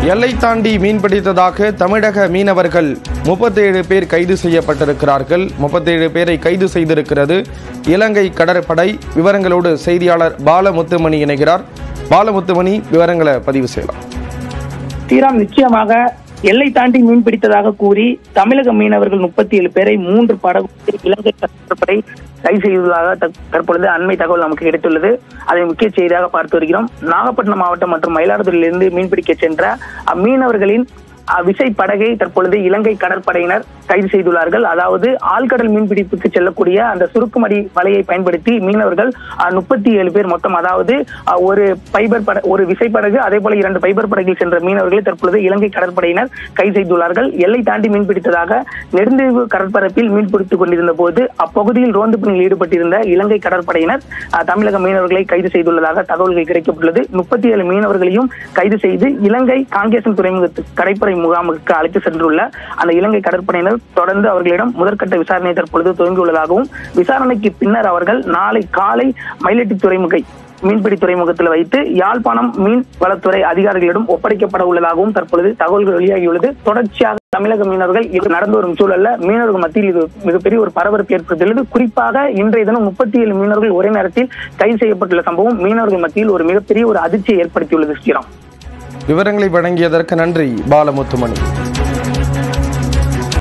எல்லை தாண்டி மீன்பிடித்ததாக தமிழக மீனவர்கள் முப்பத்தேழு பேர் கைது செய்யப்பட்டிருக்கிறார்கள் முப்பத்தேழு பேரை கைது செய்திருக்கிறது இலங்கை கடற்படை விவரங்களோடு செய்தியாளர் பாலமுத்துமணி இணைகிறார் பாலமுத்துமணி விவரங்களை பதிவு செய்யலாம் ஸ்ரீராம் நிச்சயமாக எல்லை தாண்டி மீன் பிடித்ததாக கூறி தமிழக மீனவர்கள் முப்பத்தி ஏழு பேரை மூன்று படகு இலங்கை கடற்படை கைது செய்துள்ளதாக தற்- தற்பொழுது அண்மை தகவல் நமக்கு கிடைத்துள்ளது அதை முக்கிய செய்தியாக பார்த்து வருகிறோம் நாகப்பட்டினம் மாவட்டம் மற்றும் மயிலாடுதுறையிலிருந்து மீன்பிடிக்க சென்ற அம்மீனவர்களின் அஹ், விசை படகை தற்பொழுது இலங்கை கடற்படையினர் கைது செய்துள்ளார்கள் அதாவது ஆழ்கடல் மீன்பிடிப்புக்கு செல்லக்கூடிய அந்த சுருக்குமடி வலையை பயன்படுத்தி மீனவர்கள் முப்பத்தி ஏழு பேர் மொத்தம் அதாவது அஹ், ஒரு பைபர் பட ஒரு விசைப்படகு அதே போல இரண்டு பைபர் படகில் சென்ற மீனவர்களை தற்பொழுது இலங்கை கடற்படையினர் கைது செய்துள்ளார்கள் எல்லை தாண்டி மீன்பிடித்ததாக நெடுந்தீவு கடற்பரப்பில் மீன்பிடித்துக் கொண்டிருந்த போது அப்பகுதியில் ரோந்து பணியில் ஈடுபட்டிருந்த இலங்கை கடற்படையினர் அஹ், தமிழக மீனவர்களை கைது செய்துள்ளதாக தகவல்கள் கிடைக்கப்பட்டுள்ளது முப்பத்தி ஏழு மீனவர்களையும் கைது செய்து இலங்கை காங்கேசன் துறைமுகத்து கடற்படை முகாமுக்கு அழைத்து சென்றுள்ள அந்த இலங்கை கடற்படையினர் தொடர்ந்து அவர்களிடம் முதற்கட்ட விசாரணை தற்பொழுது துவங்கியுள்ளதாகவும் விசாரணைக்கு பின்னர் அவர்கள் நாளை காலை மயிலட்டி துறைமுகை மீன்பிடி துறைமுகத்தில் வைத்து யாழ்ப்பாணம் மீன் வளத்துறை அதிகாரிகளிடம் ஒப்படைக்கப்பட உள்ளதாகவும் தற்பொழுது தகவல்கள் வெளியாகியுள்ளது தொடர்ச்சியாக தமிழக மீனவர்கள் இது நடந்து வரும் சூழல்ல மீனவர்கள் மத்தியில் இது மிகப்பெரிய ஒரு பரபரப்பு ஏற்படுத்தியுள்ளது குறிப்பாக இன்றைய தினம் முப்பத்தி ஏழு மீனவர்கள் ஒரே நேரத்தில் கைது செய்யப்பட்டுள்ள சம்பவம் மீனவர்கள் மத்தியில் ஒரு மிகப்பெரிய ஒரு அதிர்ச்சியை ஏற்படுத்தியுள்ளது ஸ்ரீராம் விவரங்களை வழங்கியதற்கு நன்றி பாலமுத்துமணி